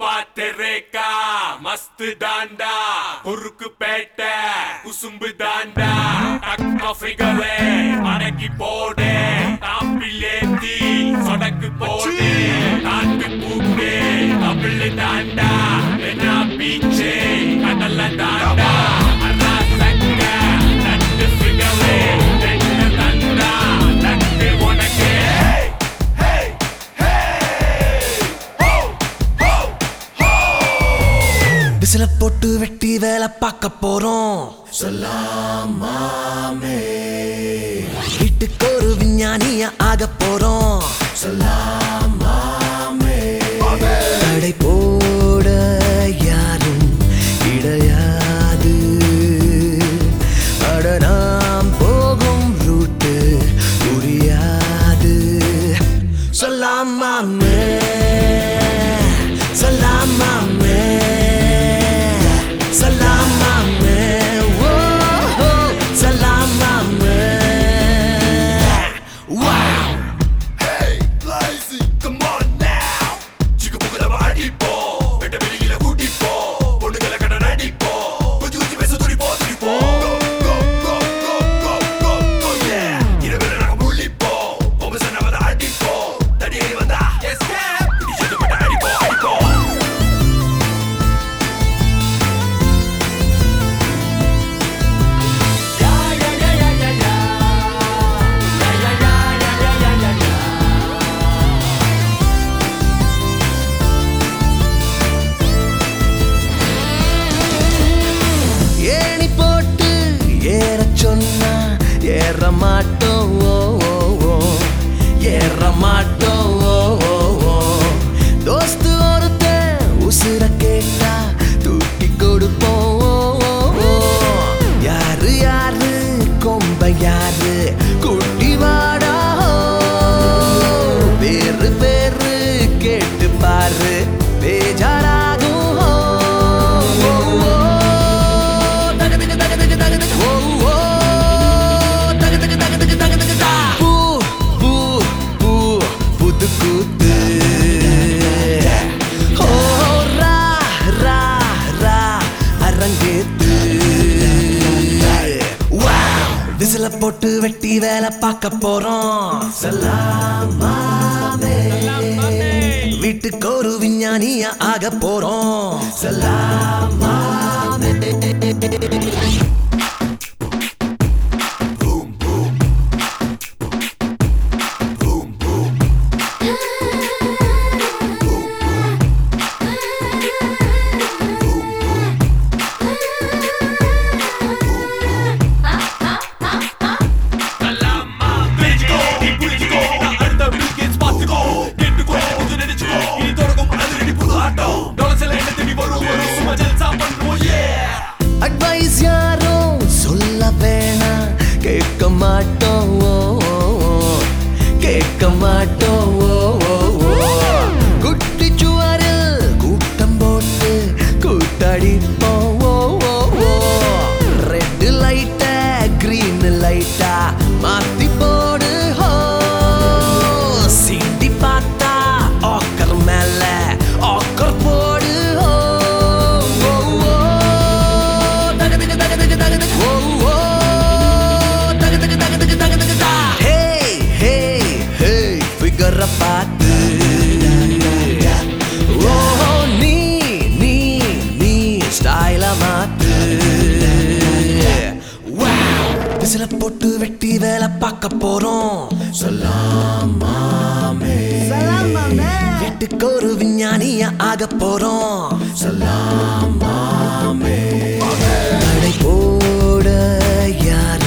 பார்த்து ரேக்கா மஸ்து தாண்டா குறுக்கு பேட்டை குசும்பு தாண்டா டக்மா ஃபிகரே மடக்கி போடு டாப்பில் ஏத்தி சொடக்கு போடு நாட்டு கூட்டு தமிழ் தாண்டா என்ன பீச்சு கடல்ல தாண்டா அண்ணா சங்க நட்டு ஃபிகரே ரெண்டு தண்டா நட்டு உனக்கு விசில போட்டு வெட்டி வேலை பார்க்க போறோம் சொல்லாமே வீட்டுக்கு ஒரு விஞ்ஞானிய ஆக போறோம் சொல்லாமே தடை போட யாரும் கிடையாது அட நாம் போகும் ரூட்டு புரியாது சொல்லாமே சொல்லாமே சொல்லாமே ஓ சொல்லாமே wow Hey, lazy, come on now. சிக்கு புகுல அடிப்போ வெட்ட வெளியில கூட்டிப்போ பொண்ணுகளை கடன் அடிப்போ குச்சி குச்சி பேச துடிப்போ துடிப்போ Go, go, go, go, go, go, go, yeah. இரவில் நாங்க முள்ளிப்போ பொம்மை சொன்னவத அடிப்போ தடியடி வந்தா escape. இடிச்சது பட்ட அடிப்போ அடிப்போ ஏணி போட்டு ஏற சொன்னா ஏற மாட்டோம் ஓ, ஓ, ஓ. ஏற மாட்டோம் ஓ, ஓ, ஓ. தோஸ்து ஒருத்தன் உசுர கேட்டா தூக்கி கொடுப்போம் ஓ, ஓ, ஓ. யாரு யாரு கொம்ப யாரு குட்டி வாடா பேரு பேரு கேட்டு பாரு பேஜாராகும் ஓ, ஓ, ஓ. தகதக தகதக தகதக ஓ, ஓ. தகதக தகதக தகதக தா. பூ, பூ, பூ, புது கூத்து ஓ, ரா, ரா, ரா, அரங்கேத்து Wow! விசில போட்டு வெட்டி வேலை பார்க்க போறோம் சலாமாமே வீட்டுக்கு ஒரு விஞ்ஞானிய ஆக போறோம் சலாமாமே தெரிஞ்சுக்கோ, நீ புரிஞ்சுக்கோ, நான் அடுத்த Bill Gates பார்த்துக்கோ. கேட்டுக்கோ, கொஞ்சம் நினைச்சுக்கோ, இனி தொடங்கும் அதிரடி புது ஆட்டம். டொலசில என்ன தேடி வரும், வரும், சும்மா ஜல்சா பண்ணுவோம், yeah. அட்வைஸ் யாரும் சொல்ல வேணாம் கேட்க மாட்டோம் ஓ, ஓ, ஓ. கேட்க மாட்டோம் ஓ, ஓ, ஓ. குட்டி சுவரில் கூட்டம் போட்டு கூட்டடிப்போம் ஓ, ஓ, ஓ. ரெட் லைட்ட கிரீன் லைட்டா மாத்தி போடு ஹோ சிட்டி பார்த்தா ஆக்கர் மேல ஆக்கர் போடு ஹோ ஓ, ஓ. தகதக தகதக தகதக ஓ, ஓ. தகதக தகதக தகதக தா. Hey, hey, hey, figure அ பார்த்து. ஓ, நீ, நீ, நீ style அ மாத்து. Wow, விசில போட்டு வெட்டி வேலை பார்க்க போறோம் சொல்லாமே வீட்டுக்கு ஒரு விஞ்ஞானிய ஆக போறோம் சொல்லாமே தடை போட யார்